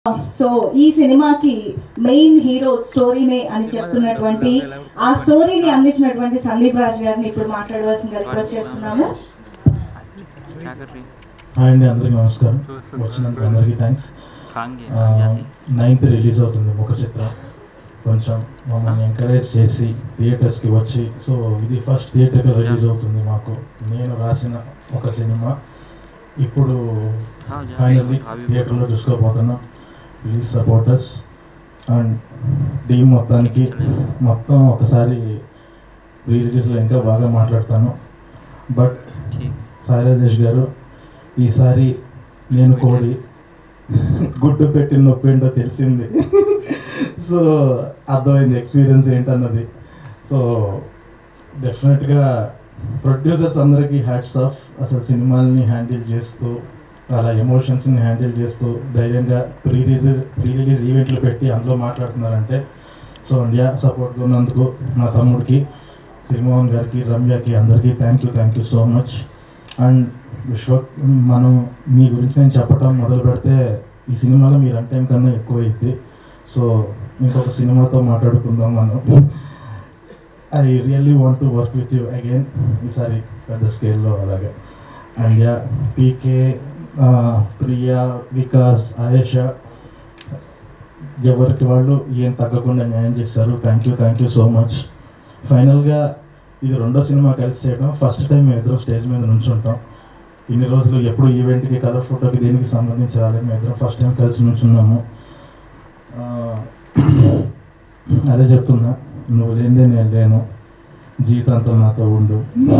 so ఈ సినిమాకి main hero స్టోరీనే అని చెప్తున్నటువంటి ఆ స్టోరీని అందించినటువంటి సందీప్ రాజ్ గారిని ఇప్పుడు మాట్లాడవలసిందిగా రిక్వెస్ట్ చేస్తున్నాము क्या कर रही హాయ్ అండి అందరికీ నమస్కారం వచ్చినందుకు అందరికీ థ్యాంక్స్ खाएंगे నైన్త్ రిలీజ్ అవుతుంది ముఖ చిత్రం కొంచెం మమ్మల్ని ఎంకరేజ్ చేసి థియేటర్స్కి వచ్చి సో ఇది ఫస్ట్ థియేటర్గా రిలీజ్ అవుతుంది మాకు నేను రాసిన ఒక సినిమా ఇప్పుడు हाँ जा ఫైనల్లీ अभी థియేటర్లో చూసుకోబోతున్నాం ప్లీజ్ సపోర్టర్స్ అండ్ టీం మొత్తానికి మొత్తం ఒకసారి ప్రీ రిలీజ్లో ఇంకా బాగా మాట్లాడతాను బట్ ठीक సాయి రాజేష్ గారు ఈసారి నేను కోడి గుడ్డు పెట్టి నొప్పి ఏంటో తెలిసింది సో అర్థమైంది ఎక్స్పీరియన్స్ ఏంటన్నది సో డెఫినెట్గా ప్రొడ్యూసర్స్ అందరికీ హ్యాట్స్ ఆఫ్ అసలు సినిమాల్ని హ్యాండిల్ చేస్తూ అలా ఎమోషన్స్ని హ్యాండిల్ చేస్తూ ధైర్యంగా ప్రీ రిలీజ్ ప్రీ రిలీజ్ ఈవెంట్లు పెట్టి అందులో మాట్లాడుతున్నారంటే సో ఇండియా సపోర్ట్గా ఉన్నందుకు మా తమ్ముడికి శ్రీమోహన్ గారికి రమ్యకి అందరికీ thank you thank you so much and Vishwa మనం మీ గురించి నేను చెప్పడం మొదలు పెడితే ఈ సినిమాలో మీ రన్ టైం కన్నా ఎక్కువ అయింది సో ఇంకొక సినిమాతో మాట్లాడుకుందాం మనం I really want to work with you again ఈసారి పెద్ద స్కేల్లో అలాగే and yeah PK Priya Vikas Ayesha ఎవరికి వాళ్ళు ఏం తగ్గకుండా న్యాయం చేశారు thank you thank you so much ఫైనల్గా ఇది రెండో సినిమా కలిసి చేయడం ఫస్ట్ టైం మేము ఇద్దరం స్టేజ్ మీద నుంచుంటాం ఇన్ని రోజులు ఎప్పుడు ఈవెంట్కి కలర్ ఫోటోకి దేనికి సంబంధించి రాలేదు మేము ఇద్దరం ఫస్ట్ టైం కలిసి నుంచున్నాము ఆ, అదే చెప్తున్నా నువ్వు లేనిదే నేను లేను జీవితాంతం నాతో ఉండు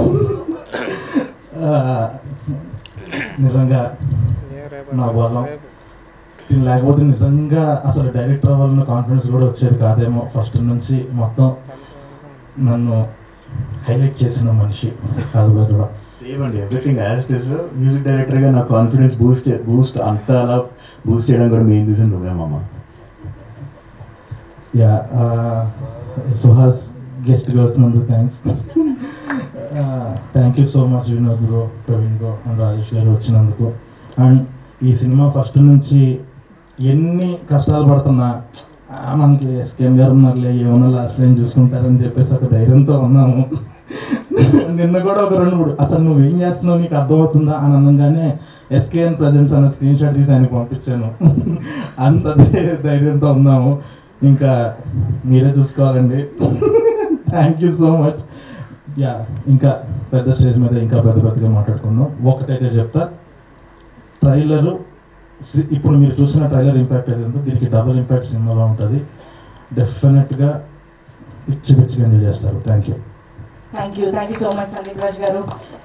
ఆ, నిజంగా నా బలం ఇది లేకపోతే నిజంగా అసలు డైరెక్టర్ అవ్వాలన్న కాన్ఫిడెన్స్ కూడా వచ్చేది కాదేమో ఫస్ట్ నుంచి మొత్తం నన్ను హైలైట్ చేసిన మనిషి అల్బర్వా సేమ్ అండి everything as it is music డైరెక్టర్గా నా కాన్ఫిడెన్స్ బూస్ట్ బూస్ట్ అంత అలా బూస్ట్ చేయడం కూడా మెయిన్ రీజన్ నువ్వేమమ్మ యా సుహాస్ గెస్ట్గా వచ్చినందుకు thanks thank you so much Vinod bro Praveen bro and Rajesh గారు వచ్చినందుకు అండ్ ఈ సినిమా ఫస్ట్ నుంచి ఎన్ని కష్టాలు పడుతున్నా "ఆ, మనకి ఎస్కేఎం గారు ఉన్నారులే ఏమన్నా లాస్ట్ లైన్ చూసుకుంటారని చెప్పేసి ఒక ధైర్యంతో ఉన్నాము నిన్న కూడా ఒక రెండు మూడు అసలు నువ్వు ఏం చేస్తున్నావు నీకు అర్థమవుతుందా అని అనగానే ఎస్కేఎన్ ప్రజెంట్స్ అన్న స్క్రీన్ షాట్ తీసి ఆయనకి పంపించాను అంత ధై- ధైర్యంతో ఉన్నాము ఇంకా మీరే చూసుకోవాలండి thank you so much yeah ఇంకా పెద్ద స్టేజ్ మీద ఇంకా పెద్ద పెద్దగా మాట్లాడుకుందాం ఒకటైతే చెప్తా ట్రైలరు ఇప్పుడు మీరు చూసిన ట్రైలర్ ఇంపాక్ట్ ఏదైందో దీనికి డబుల్ ఇంపాక్ట్ సినిమాలో ఉంటుంది డెఫినెట్గా పిచ్చి పిచ్చిగా ఎంజాయ్ చేస్తారు thank you thank you thank you so much Sandeep Raj గారు